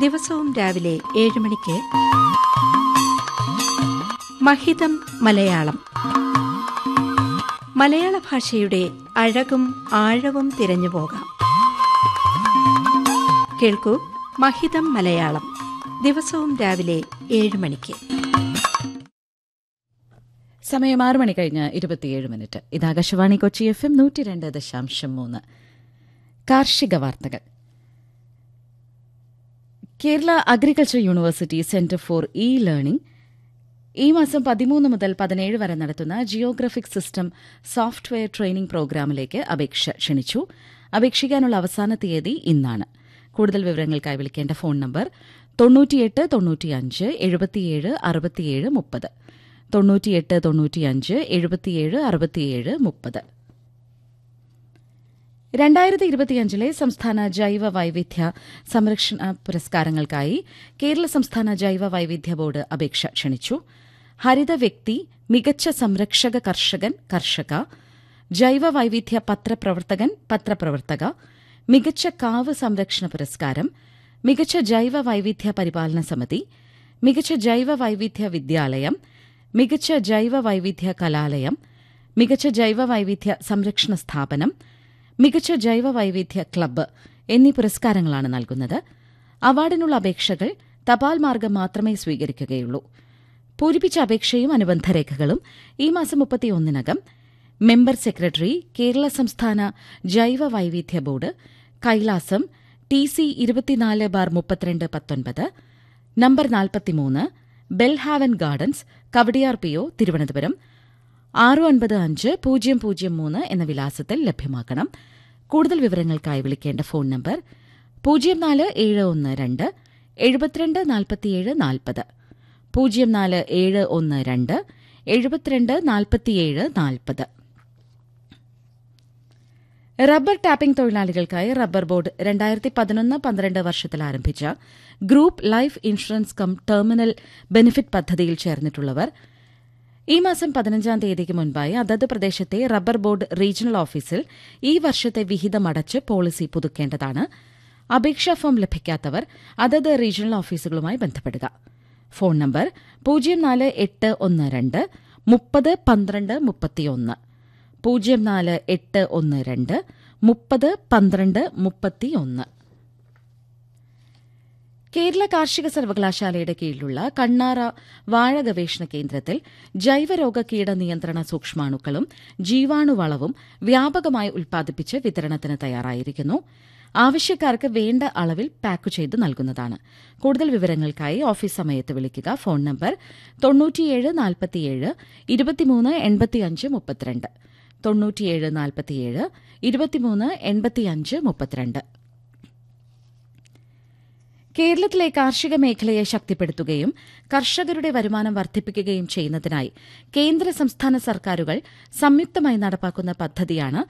ദിവസവും രാവിലെ ഏഴ് മണിക്ക് മഹിതം മലയാളം മലയാള ഭാഷയുടെ അഴകും ആഴവും തിരഞ്ഞു പോകാം കേൾക്കൂ മഹിതം മലയാളം ദിവസവും രാവിലെ ഏഴ് മണിക്ക് സമയം ആറ് മണി കഴിഞ്ഞ് ഇരുപത്തിയേഴ് മിനിറ്റ് ഇത് ആകാശവാണി കൊച്ചി എഫ് എം നൂറ്റി രണ്ട് ദശാംശം മൂന്ന് കാർഷിക വാർത്തകൾ Kerala agriculture university centre for e learning ഈ മാസം പതിമൂന്ന് മുതൽ പതിനേഴ് വരെ നടത്തുന്ന ജിയോഗ്രഫിക് സിസ്റ്റം സോഫ്റ്റ്വെയർ ട്രെയിനിംഗ് പ്രോഗ്രാമിലേക്ക് അപേക്ഷ ക്ഷണിച്ചു അപേക്ഷിക്കാനുള്ള അവസാന തീയതി ഇന്നാണ് കൂടുതൽ വിവരങ്ങൾക്കായി വിളിക്കേണ്ട ഫോൺ നമ്പർ തൊണ്ണൂറ്റിയെട്ട് തൊണ്ണൂറ്റിയഞ്ച് എഴുപത്തിയേഴ് അറുപത്തിയേഴ് മുപ്പത് തൊണ്ണൂറ്റിയെട്ട് തൊണ്ണൂറ്റിയഞ്ച് എഴുപത്തിയേഴ് അറുപത്തിയേഴ് മുപ്പത് രണ്ടായിരത്തി ഇരുപത്തിയഞ്ചിലെ സംസ്ഥാന ജൈവ വൈവിധ്യ സംരക്ഷണ പുരസ്കാരങ്ങൾക്കായി കേരള സംസ്ഥാന ജൈവ വൈവിധ്യ ബോർഡ് അപേക്ഷ ക്ഷണിച്ചു ഹരിത വ്യക്തി മികച്ച സംരക്ഷക കർഷകൻ കർഷക ജൈവ വൈവിധ്യ പത്രപ്രവർത്തകൻ പത്രപ്രവർത്തക മികച്ച കാവ് സംരക്ഷണ പുരസ്കാരം മികച്ച ജൈവ വൈവിധ്യ പരിപാലന സമിതി മികച്ച ജൈവ വൈവിധ്യ വിദ്യാലയം മികച്ച ജൈവ വൈവിധ്യ കലാലയം മികച്ച ജൈവ വൈവിധ്യ സംരക്ഷണ സ്ഥാപനം മികച്ച ജൈവ വൈവിധ്യ ക്ലബ്ബ് എന്നീ പുരസ്കാരങ്ങളാണ് നൽകുന്നത് അവാർഡിനുള്ള അപേക്ഷകൾ തപാൽ മാർഗം മാത്രമേ സ്വീകരിക്കുകയുള്ളൂ പൂരിപ്പിച്ച അപേക്ഷയും അനുബന്ധ രേഖകളും ഈ മാസം മുപ്പത്തിയൊന്നിനകം മെമ്പർ സെക്രട്ടറി കേരള സംസ്ഥാന ജൈവ വൈവിധ്യ ബോർഡ് കൈലാസം ടി സി ഇരുപത്തിനാല് ബാർ മുപ്പത്തിരണ്ട് പത്തൊൻപത് നമ്പർ നാൽപ്പത്തിമൂന്ന് Belhaven gardens Kawdiar P O Thiruvananthapuram ആറ് ഒൻപത് അഞ്ച് പൂജ്യം പൂജ്യം മൂന്ന് എന്ന വിലാസത്തിൽ ലഭ്യമാക്കണം കൂടുതൽ വിവരങ്ങൾക്കായി വിളിക്കേണ്ട ഫോൺ നമ്പർ പൂജ്യം നാല് ഏഴ് ഒന്ന് രണ്ട് എഴുപത്തിരണ്ട് നാൽപ്പത്തിയേഴ് നാൽപ്പത് പൂജ്യം നാല് ഏഴ് ഒന്ന് രണ്ട് എഴുപത്തിരണ്ട് നാൽപ്പത്തിയേഴ് നാൽപ്പത് റബ്ബർ ടാപ്പിംഗ് തൊഴിലാളികൾക്കായി റബ്ബർ ബോർഡ് രണ്ടായിരത്തി പതിനൊന്ന് പന്ത്രണ്ട് വർഷത്തിൽ ആരംഭിച്ച group life insurance cum terminal benefit പദ്ധതിയിൽ ചേർന്നിട്ടുള്ളവർ ഈ മാസം പതിനഞ്ചാം തീയതിക്ക് മുൻപായി അതത് പ്രദേശത്തെ റബ്ബർ ബോർഡ് റീജിയണൽ ഓഫീസിൽ ഈ വർഷത്തെ വിഹിതം അടച്ച് പോളിസി പുതുക്കേണ്ടതാണ് അപേക്ഷാ ഫോം ലഭിക്കാത്തവർ അതത് റീജിയണൽ ഓഫീസുകളുമായി ബന്ധപ്പെടുക ഫോൺ നമ്പർ പൂജ്യം നാല് എട്ട് ഒന്ന് രണ്ട് മുപ്പത് പന്ത്രണ്ട് മുപ്പത്തിയൊന്ന് പൂജ്യം നാല് എട്ട് ഒന്ന് രണ്ട് മുപ്പത് പന്ത്രണ്ട് മുപ്പത്തിയൊന്ന് കേരള കാർഷിക സർവകലാശാലയുടെ കീഴിലുള്ള കണ്ണാറ വാഴ ഗവേഷണ കേന്ദ്രത്തിൽ ജൈവരോഗ കീട നിയന്ത്രണ സൂക്ഷ്മാണുക്കളും ജീവാണുവളവും വ്യാപകമായി ഉൽപ്പാദിപ്പിച്ച് വിതരണത്തിന് തയ്യാറായിരിക്കുന്നു ആവശ്യക്കാർക്ക് വേണ്ട അളവിൽ പാക്ക് ചെയ്ത് നൽകുന്നതാണ് കൂടുതൽ വിവരങ്ങൾക്കായി ഓഫീസ് സമയത്ത് വിളിക്കുക ഫോൺ നമ്പർ തൊണ്ണൂറ്റിയേഴ് നാൽപ്പത്തിയേഴ് ഇരുപത്തിമൂന്ന് എൺപത്തിയഞ്ച് മുപ്പത്തിരണ്ട് തൊണ്ണൂറ്റിയേഴ് നാൽപ്പത്തിയേഴ് ഇരുപത്തിമൂന്ന് എൺപത്തിയഞ്ച് മുപ്പത്തിരണ്ട് കേരളത്തിലെ കാർഷിക മേഖലയെ ശക്തിപ്പെടുത്തുകയും കർഷകരുടെ വരുമാനം വർദ്ധിപ്പിക്കുകയും ചെയ്യുന്നതിനായി കേന്ദ്ര സംസ്ഥാന സർക്കാരുകൾ സംയുക്തമായി നടപ്പാക്കുന്ന പദ്ധതിയാണ്